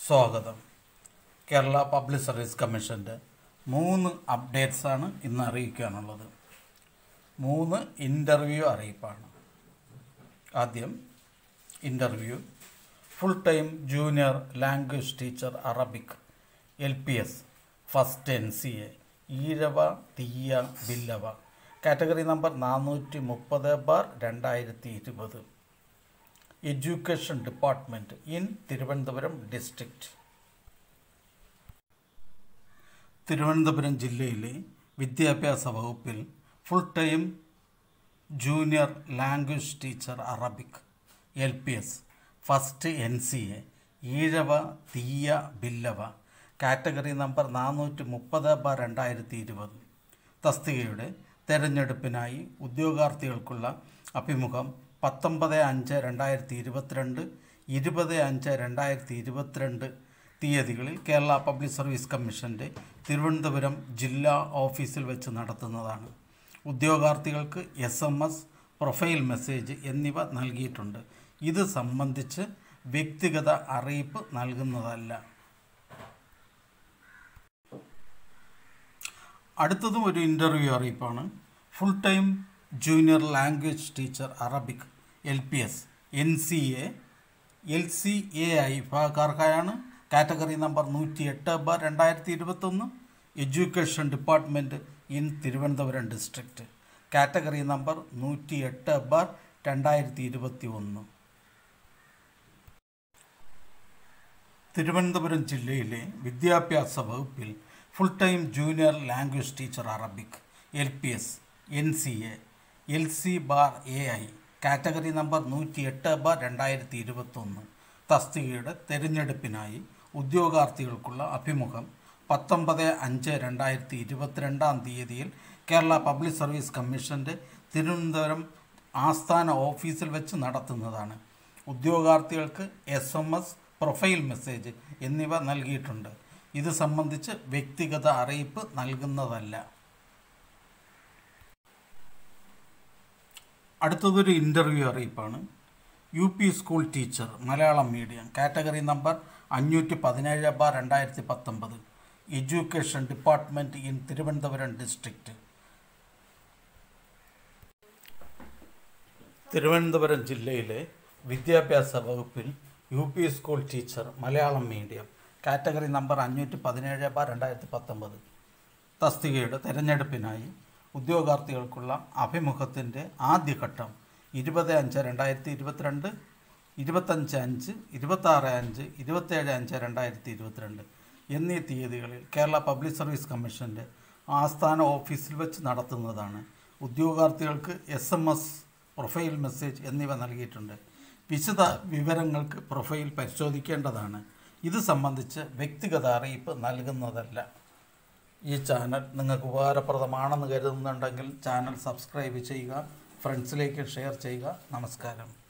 സ്വാഗതം Kerala public service കമ്മീഷൻ്റെ മൂന്ന് അപ്ഡേറ്റ്സാണ് ഇന്ന് അറിയിക്കാനുള്ളത് മൂന്ന് ഇൻ്റർവ്യൂ അറിയിപ്പാണ് ആദ്യം interview full time junior language teacher Arabic L P S first N C A Ezhava Thiyya Billava category number നാനൂറ്റി മുപ്പത് ബാർ രണ്ടായിരത്തി ഇരുപത് education department in Thiruvananthapuram district Thiruvananthapuram ജില്ലയിലെ വിദ്യാഭ്യാസ വകുപ്പിൽ full time junior language teacher Arabic L P S first N C A Ezhava Thiyya Billava category number നാനൂറ്റി മുപ്പത് bar രണ്ടായിരത്തി ഇരുപത് തസ്തികയുടെ തെരഞ്ഞെടുപ്പിനായി ഉദ്യോഗാർത്ഥികൾക്കുള്ള അഭിമുഖം പത്തൊമ്പത് അഞ്ച് രണ്ടായിരത്തി ഇരുപത്തിരണ്ട് ഇരുപത് അഞ്ച് രണ്ടായിരത്തി ഇരുപത്തിരണ്ട് തീയതികളിൽ കേരള പബ്ലിക് സർവീസ് കമ്മീഷൻ്റെ തിരുവനന്തപുരം ജില്ലാ ഓഫീസിൽ വെച്ച് നടത്തുന്നതാണ് ഉദ്യോഗാർത്ഥികൾക്ക് S M S profile message എന്നിവ നൽകിയിട്ടുണ്ട് ഇത് സംബന്ധിച്ച് വ്യക്തിഗത അറിയിപ്പ് നൽകുന്നതല്ല അടുത്തതും ഒരു ഇൻ്റർവ്യൂ അറിയിപ്പാണ് full time junior language teacher Arabic L P S N C A L C A I വിഭാഗക്കാർക്കായാണ് കാറ്റഗറി നമ്പർ നൂറ്റി എട്ട് ബാർ രണ്ടായിരത്തി ഇരുപത്തൊന്ന് education department in Thiruvananthapuram district category number നൂറ്റി എട്ട് ബാർ രണ്ടായിരത്തി ഇരുപത്തി ഒന്ന് തിരുവനന്തപുരം ജില്ലയിലെ വിദ്യാഭ്യാസ വകുപ്പിൽ full time junior language teacher Arabic L P S N C A L C bar A I category number നൂറ്റി എട്ട് ബാർ രണ്ടായിരത്തി ഇരുപത്തൊന്ന് തസ്തികയുടെ തെരഞ്ഞെടുപ്പിനായി ഉദ്യോഗാർത്ഥികൾക്കുള്ള അഭിമുഖം പത്തൊമ്പത് അഞ്ച് രണ്ടായിരത്തി ഇരുപത്തിരണ്ടാം തീയതിയിൽ കേരള പബ്ലിക് സർവീസ് കമ്മീഷൻ്റെ തിരുവനന്തപുരം ആസ്ഥാന ഓഫീസിൽ വെച്ച് നടത്തുന്നതാണ് ഉദ്യോഗാർത്ഥികൾക്ക് S M S profile message എന്നിവ നൽകിയിട്ടുണ്ട് ഇത് സംബന്ധിച്ച് വ്യക്തിഗത അറിയിപ്പ് നൽകുന്നതല്ല അടുത്തതൊരു ഇൻ്റർവ്യൂ അറിയിപ്പാണ് U P school teacher Malayalam medium category number അഞ്ഞൂറ്റി പതിനേഴ് ബാർ രണ്ടായിരത്തി പത്തൊമ്പത് education department in Thiruvananthapuram district Thiruvananthapuram ജില്ലയിലെ വിദ്യാഭ്യാസ വകുപ്പിൽ U P school teacher Malayalam medium category number അഞ്ഞൂറ്റി പതിനേഴ് ബാർ രണ്ടായിരത്തി പത്തൊമ്പത് തസ്തികയുടെ തെരഞ്ഞെടുപ്പിനായി ഉദ്യോഗാർത്ഥികൾക്കുള്ള അഭിമുഖത്തിൻ്റെ ആദ്യഘട്ടം ഇരുപത് അഞ്ച് രണ്ടായിരത്തി ഇരുപത്തിരണ്ട് ഇരുപത്തഞ്ച് അഞ്ച് ഇരുപത്താറ് അഞ്ച് ഇരുപത്തേഴ് അഞ്ച് രണ്ടായിരത്തി ഇരുപത്തിരണ്ട് എന്നീ തീയതികളിൽ കേരള പബ്ലിക് സർവീസ് കമ്മീഷൻ്റെ ആസ്ഥാന ഓഫീസിൽ വെച്ച് നടത്തുന്നതാണ് ഉദ്യോഗാർത്ഥികൾക്ക് S M S profile message എന്നിവ നൽകിയിട്ടുണ്ട് വിശദ വിവരങ്ങൾക്ക് പ്രൊഫൈൽ പരിശോധിക്കേണ്ടതാണ് ഇത് സംബന്ധിച്ച് വ്യക്തിഗത അറിയിപ്പ് നൽകുന്നതല്ല ഈ ചാനൽ നിങ്ങൾക്ക് ഉപകാരപ്രദമാണെന്ന് കരുതുന്നുണ്ടെങ്കിൽ ചാനൽ സബ്സ്ക്രൈബ് ചെയ്യുക ഫ്രണ്ട്സിലേക്ക് ഷെയർ ചെയ്യുക നമസ്കാരം